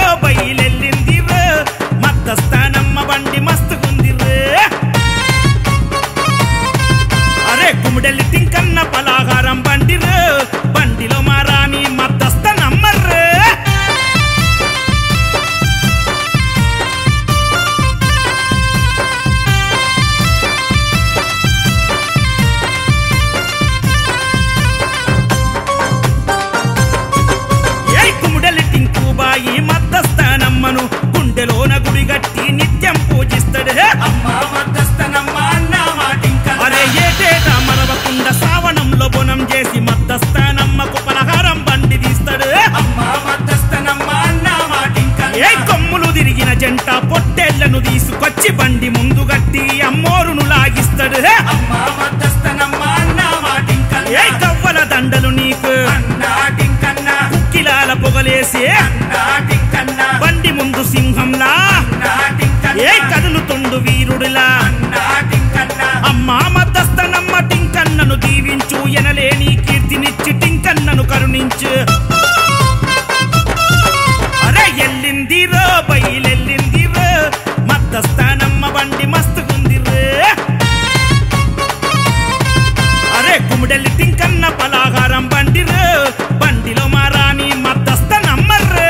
బయలెల్లింది మద్దస్థానమ్మ బండి మస్తుకుంది అరే కుమిడెల్లి టింకన్న పలాహారం బండి బండిలో మా రాణి మద్దస్తనమ్మర్రే ఏయ్ కుముడలి టింకుబాయి మద్దస్థానమ్మను గుండెలోన గుడిగట్టి నిత్యం పూజిస్తాడు అమ్మా మద్దస్తనమ్మ అన్న మాటింకన్న అరే ఏటేటా మరవకుండా శ్రావణంలో బొనం చేసి మద్దస్థానమ్మకు పలహారం బండి తీస్తాడు అమ్మా మద్దస్తనమ్మ అన్న మాటింకన్న ఏ కొమ్ములు తిరిగిన జంట పొట్టేళ్లను తీసుకొచ్చి బండి ముందు గట్టి అమ్మోరును లాగిస్తాడు అమ్మా మద్దస్తనమ్మ అన్న మాటింకన్న ఏ కవ్వల దండలు నీకు అన్నాటింకన్న కిలాల పొగలేసి అన్నాటింకన్న బండి ముందు సింహంలా అన్నాటింకన్న ఏ కదులుతుండు వీరుడిలా అన్నాటింకన్న అమ్మా మద్దస్తనమ్మ టింకన్నను దీవించు ఎనలేని కీర్తినిచ్చి టింకన్నను కరుణించు అరే ఎల్లింది రో బయలెల్లింది రో మద్దస్థానమ్మ బండి మస్తుకుంది రో అరే కుమిడెల్లి టింకన్న పలాహారం బండి రో బండిలో మా రాణి మద్దస్తనమ్మ రో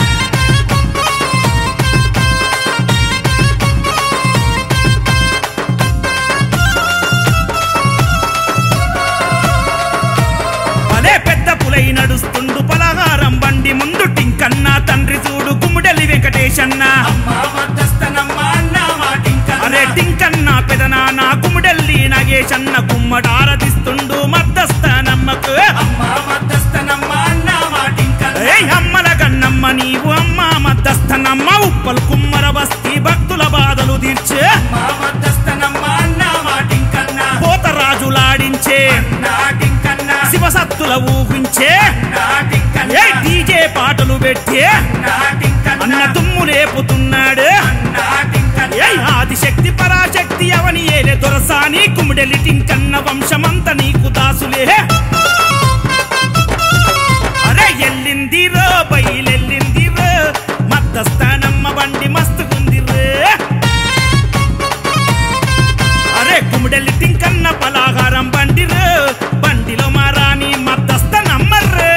భలే పెద్ద పులై నడుస్తుండు పలహారం బండి ముందు టింకన్న తండ్రి చూడు గుమ్ముడెల్లి వెంకటేశన్న అమ్మా మద్దస్తనమ్మ అన్న మాటింకన్న అరే టింకన్న పెదనాన్న గుమ్ముడెల్లి నాగేశన్న గుమ్మడారదిస్తుండు మద్దస్థానమ్మకు అమ్మా మద్దస్తనమ్మ అన్న మాటింకన్న ఏ అమ్మల గన్నమ్మ నీవు అమ్మ మద్దస్థనమ్మ ఉప్పలు కుమ్మర బస్తీ భక్తుల బాధలు తీర్చే అమ్మా మద్దస్తనమ్మ అన్న మాటింకన్న పోతరాజులాడించే నాటింకన్న శివసత్తుల ఊపించే నాటింకన్న ఏ డీజే పాటలు పెట్టే నాటింకన్న అన్న దుమ్ము లేపుతున్నాడు నాటింకన్న ఏయ్ ఆదిశక్తి పరాశక్తి అవని ఏలే దొరసాని కుమిడెలి టింకన్న వంశమంత నీకు దాసులే అరే ఎల్లింది రో బయలెల్లింది రో మద్దస్థానమ్మ బండి మస్తుకుంది రో అరే కుమిడెలి టింకన్న పలాహారం బండి రో బండిలో మా రాణి మద్దస్థనమ్మ రో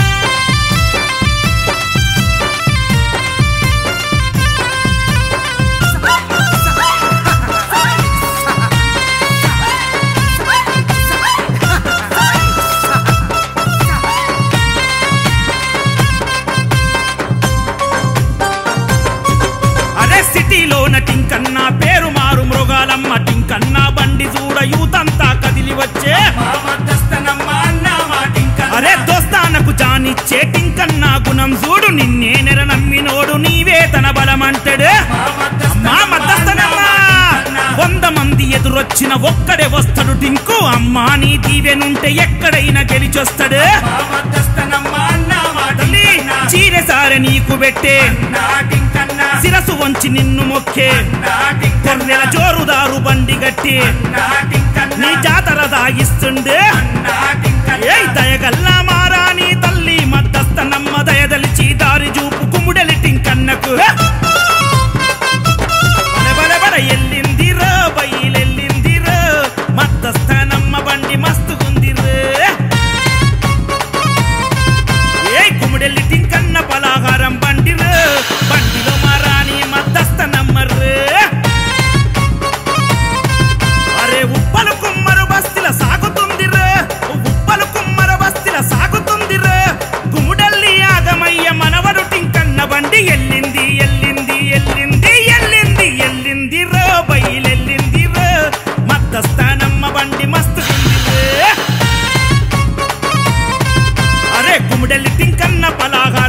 అరే సిటీలోన టింకన్న పేరు మారు మృగాలమ్మ టింకన్న బండి చూడ యూతంతా కదిలి వచ్చే అమ్మా మద్దస్తనమ్మ అన్న మాటింకన్న అరే దోస్తానకు జానిచ్చే టింకన్న గుణం చూడు నిన్నే నెర నమ్మినోడు నీవే తన బలమంటాడు అమ్మా మద్దస్తనమ్మ వంద మంది ఎదురొచ్చిన ఒక్కడే వస్తాడు టింకు అమ్మా నీ దీవెనుంటే ఎక్కడైనా గెలిచొస్తాడు అమ్మా మద్దస్తనమ్మ అన్న తల్లి మాటింకన్న చీరె సారె నీకు పెట్టే నాటింకన్న శిరసు వంచి నిన్ను మొక్కే నాటింకన్న కొన్నెల జోరుదారు బండి గట్టి నాటింకన్న నీ జాతర దాగిస్తుండే నాటింకన్న ఏయ్ దయగల్లా మారాని తల్లి మద్దస్తనమ్మ దయదలిచి దారి చూపు కుముడలి టింకన్నకు బల బల బల ఎల్లింది రో బయలెల్లింది రో మద్దస్తనమ్మ బండి మస్తుకుంది రో ఏయ్ కుముడెల్లి టింకన్న పలాహారం బండి రో బండిలో మారాని మద్దస్తనమ్మ రో అరే ఉప్పలు కుమ్మరు బస్తిల సాగుతుంది రే ఉప్పలు కుమ్మర బస్తిల సాగుతుంది రే గుముడల్లి ఆగమయ్య మనవడు టింకన్న బండి ఎల్లింది ఎల్లింది ఎల్లింది ఎల్లింది ఎల్లింది రో బయలెల్లింది రో మద్దస్థానమ్మ బండి మస్తుకుంది రే అరే కుముడల్లి టింకన్న పలాగా